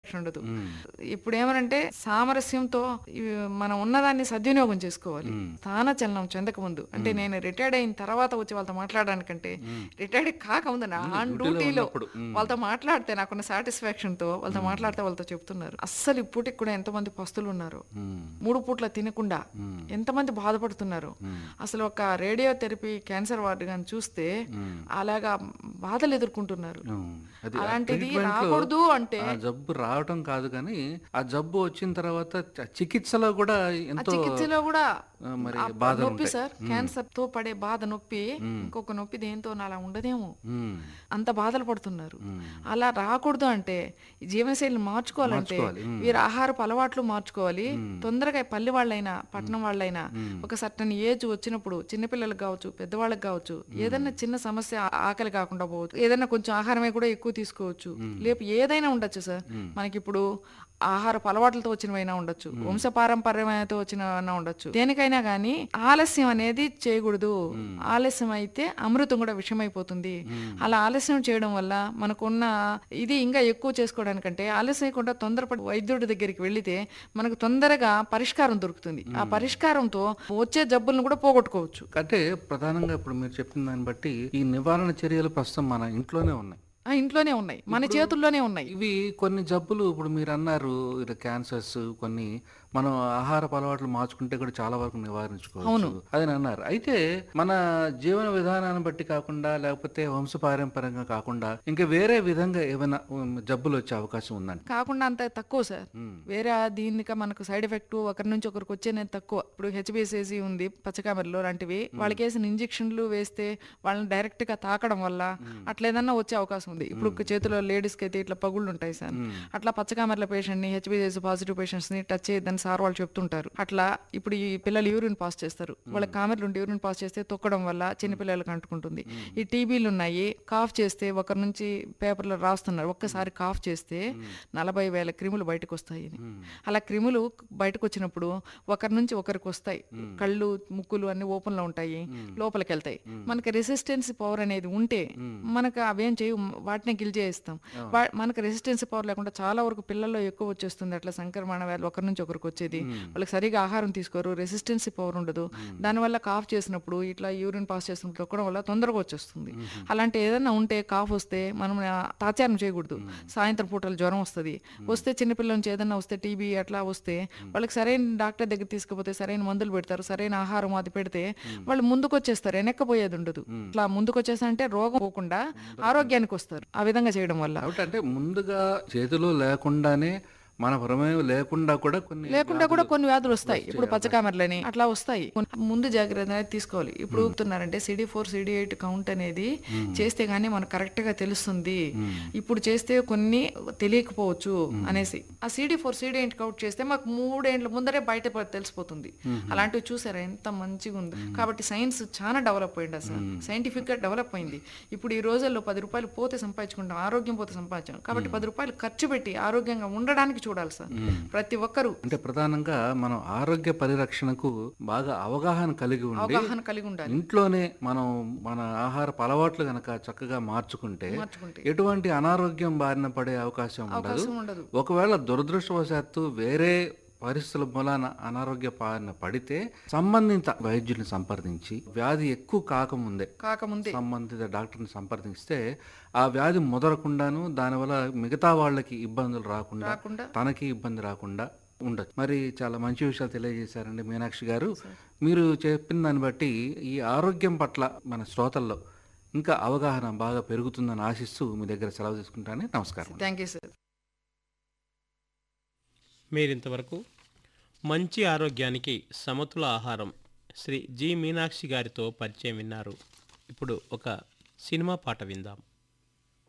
ఉండదు ఇప్పుడు ఏమనంటే సామరస్యంతో ఈ మనం ఉన్నదాన్ని సద్వినియోగం చేసుకోవాలి స్థాన చలనం చెందక ముందు అంటే నేను రిటైర్డ్ అయిన తర్వాత వచ్చి వాళ్ళతో మాట్లాడడానికంటే రిటైర్డ్ కాకముందు నా ఆన్ డ్యూటీలో ఉన్నప్పుడు. వాళ్ళతో మాట్లాడితే నాకున్న సాటిస్ఫాక్షన్ తో వాళ్ళతో మాట్లాడితే వాళ్ళతో చెప్తున్నారు అస్సలు ఇప్పటికి కూడా ఎంతమంది పస్తులు ఉన్నారు మూడు పూట్ల తినకుండా ఎంతమంది బాధపడుతున్నారు అసలు ఒక రేడియో థెరపీ క్యాన్సర్ వార్డు కానీ చూస్తే అలాగా బాధలు ఎదుర్కొంటున్నారు ఉమ్. అది ఆ అలాంటిది treatment లో రాకూడదు అంటే ఆ జబ్బు రావటం కాదు కానీ ఆ జబ్బు వచ్చిన తర్వాత చ- చికిత్సలో కూడా ఆ ఎంతో చికిత్సలో కూడా ఆ, మరి ఆ బాధలు నొప్పి ఉంటాయి. సార్ క్యాన్సర్ తో పడే బాధ నొప్పి ఇంకొక నొప్పి దేంతో అలా ఉండదేమో ఉమ్. అంత బాధలు పడుతున్నారు అలా రాకూడదు అంటే ఈ జీవనశైలిని మార్చుకోవాలంటే మార్చుకోవాలి. మ్మ్. వీరు ఆహారపు అలవాట్లు మార్చుకోవాలి తొందరగా పల్లి వాళ్ళైనా పట్టణం వాళ్ళైనా ఒక సర్టన్ ఏజ్ వచ్చినప్పుడు చిన్నపిల్లలకు కావచ్చు పెద్దవాళ్ళకి కావచ్చు ఏదైనా చిన్న సమస్య ఆ- ఆకలి కాకుండా పోవచ్చు ఏదైనా కొంచెం ఆహారమే కూడా ఎక్కువ తీసుకోవచ్చు లేపు ఏదైనా ఉండొచ్చు సార్ మనకి ఇప్పుడు ఆహారపు అలవాట్లతో వచ్చినవైనా ఉండొచ్చు వంశ పారంపర్యమైనతో వచ్చినవైనా ఉండొచ్చు దేనికైనా కానీ ఆలస్యం అనేది చేయకూడదు ఆలస్యం అయితే అమృతం కూడా విషమైపోతుంది అలా ఆలస్యం చేయడం వల్ల మనకున్న ఇది ఇంకా ఎక్కువ చేసుకోవడానికంటే ఆలస్యం చేయకుండా తొందరపడి వైద్యుడి దగ్గరికి వెళితే మనకు తొందరగా పరిష్కారం దొరుకుతుంది ఆ పరిష్కారంతో వచ్చే జబ్బులను కూడా పోగొట్టుకోవచ్చు అంటే ప్రధానంగా ఇప్పుడు మీరు చెప్పిన దాన్ని బట్టి ఈ నివారణ చర్యలు ప్రస్తుతం మన ఇంట్లోనే ఉన్నాయి ఆ ఇంట్లోనే ఉన్నాయి మన చేతుల్లోనే ఉన్నాయి ఇవి కొన్ని జబ్బులు ఇప్పుడు మీరు అన్నారు ఇలా క్యాన్సర్స్ కొన్ని మనం ఆహార అలవాట్లు మార్చుకుంటే కూడా చాలా వరకు నివారించుకోవచ్చు అని అన్నారు అయితే మన జీవన విధానాన్ని బట్టి కాకుండా లేకపోతే వంశపారంపర్యంగా కాకుండా ఇంకా వేరే విధంగా ఏమైనా ఉమ్, జబ్బులు వచ్చే అవకాశం ఉందండి కాకుండా అంత తక్కువ సార్ వేరే దీనికి మనకు సైడ్ ఎఫెక్ట్ ఒకరి నుంచి ఒకరికి వచ్చేది తక్కువ ఇప్పుడు హెచ్బిఎస్ఏసి ఉంది పచ్చకామెరలో లాంటివి వాళ్ళకి వేసిన ఇంజక్షన్లు వేస్తే వాళ్ళని డైరెక్ట్ గా తాకడం వల్ల అట్లా ఏదన్నా వచ్చే అవకాశం ఉంది ఇప్పుడు ఒక చేతిలో లేడీస్ కి అయితే ఇట్లా పగుళ్ళు ఉంటాయి సార్ అట్లా పచ్చకామెరల పేషెంట్ ని హెచ్బిఎస్ పాజిటివ్ పేషెంట్స్ ని టచ్ చేయొద్దని సార్ వాళ్ళు చెప్తుంటారు అట్లా ఇప్పుడు ఈ పిల్లలు యూరిన్ పాస్ చేస్తారు వాళ్ళ కామెర్లు ఉండి యూరిన్ పాస్ చేస్తే తొక్కడం వల్ల చిన్న పిల్లలకు అంటుకుంటుంది ఈ టీబీలు ఉన్నాయి కాఫ్ చేస్తే ఒకరి నుంచి పేపర్లో రాస్తున్నారు ఒక్కసారి కాఫ్ చేస్తే నలభై వేల క్రిములు బయటకు వస్తాయి అని. అలా క్రిములు బయటకు వచ్చినప్పుడు ఒకరి నుంచి ఒకరికి వస్తాయి కళ్ళు ముక్కులు అన్ని ఓపెన్ లో ఉంటాయి లోపలికి వెళ్తాయి మనకి రెసిస్టెన్స్ పవర్ అనేది ఉంటే మనకు అవేం చేయు వాటిని కిల్ చేయిస్తాం వా- మనకు రెసిస్టెన్స్ పవర్ లేకుండా చాలా వరకు పిల్లల్లో ఎక్కువ వచ్చేస్తుంది అట్లా సంక్రమణ వ్యాధులు ఒకరి నుంచి ఒకరికి వచ్చేది వాళ్ళకి సరిగా ఆహారం తీసుకోరు రెసిస్టెన్స్ పవర్ ఉండదు దానివల్ల కాఫ్ చేసినప్పుడు ఇట్లా యూరిన్ పాస్ చేసినప్పుడు తొక్కడం వల్ల తొందరగా వచ్చేస్తుంది అలాంటి ఏదైనా ఉంటే కాఫ్ వస్తే మనం ఆ, తాచారం చేయకూడదు సాయంత్రం పూటలు జ్వరం వస్తుంది వస్తే చిన్నపిల్లల నుంచి ఏదైనా వస్తే టీబీ అట్లా వస్తే వాళ్ళకి సరైన డాక్టర్ దగ్గర తీసుకుపోతే సరైన మందులు పెడతారు సరైన ఆహారం అది పెడితే వాళ్ళు ముందుకు వచ్చేస్తారు వెనక్కపోయేది ఉండదు ఇట్లా ముందుకు వచ్చేసారంటే రోగం పోకుండా ఆరోగ్యానికి వస్తారు ఆ విధంగా చేయడం వల్ల కాబట్టి అంటే ముందుగా చేతిలో లేకుండానే మన ప్రమేయం లేకుండా కూడా కొన్ని లేకుండా కూడా కొన్ని వ్యాధులు వస్తాయి ఇప్పుడు పచ్చకామెరలని అట్లా వస్తాయి కొన్ని ముందు జాగ్రత్త అనేది తీసుకోవాలి ఇప్పుడు చెప్తున్నారంటే CD four CD eight count అనేది చేస్తే గానీ మనకు కరెక్ట్ గా తెలుస్తుంది ఇప్పుడు చేస్తే కొన్ని తెలియకపోవచ్చు అనేసి ఆ CD four CD eight count చేస్తే మాకు మూడేండ్ల ముందరే బయట ప- తెలిసిపోతుంది అలాంటివి చూసారా ఎంత మంచిగా ఉంది కాబట్టి సైన్స్ చాలా డెవలప్ అయింది అసలు సైంటిఫిక్ గా డెవలప్ అయింది ఇప్పుడు ఈ రోజుల్లో పది రూపాయలు పోతే సంపాదించుకుంటాం ఆరోగ్యం పోతే సంపాదించాం కాబట్టి పది రూపాయలు ఖర్చు పెట్టి ఆరోగ్యంగా ఉండడానికి చూడాలి సార్ ప్రతి ఒక్కరూ అంటే ప్రధానంగా మనం ఆరోగ్య పరిరక్షణకు బాగా అవగాహన కలిగి ఉండి అవగాహన కలిగి ఉండాలి ఇంట్లోనే మనం మన ఆహార అలవాట్లు గనక చక్కగా మార్చుకుంటే మార్చుకుంటే ఎటువంటి అనారోగ్యం బారిన పడే అవకాశం ఉండదు అవకాశం ఉండదు ఒకవేళ దురదృష్టవశాత్తు వేరే పరిస్థితుల మూలాన అనారోగ్య బారిన పడితే సంబంధిత వైద్యుని సంప్రదించి వ్యాధి ఎక్కువ కాకముందే కాకముందే సంబంధిత డాక్టర్ని సంప్రదిస్తే ఆ వ్యాధి ముదరకుండాను దానివల్ల మిగతా వాళ్ళకి ఇబ్బందులు రాకుండా రాకుండా తనకి ఇబ్బంది రాకుండా ఉండదు మరి చాలా మంచి విషయాలు తెలియజేశారండి మీనాక్షి గారు మీరు చెప్పిన దాన్ని బట్టి ఈ ఆరోగ్యం పట్ల మన శ్రోతల్లో ఇంకా అవగాహన బాగా పెరుగుతుందని ఆశిస్తూ మీ దగ్గర సెలవు తీసుకుంటాను నమస్కారం థ్యాంక్ యూ సార్ మీరింతవరకు మంచి ఆరోగ్యానికి సమతుల ఆహారం శ్రీ జి మీనాక్షి గారితో పరిచయం విన్నారు ఇప్పుడు ఒక సినిమా పాట విందాం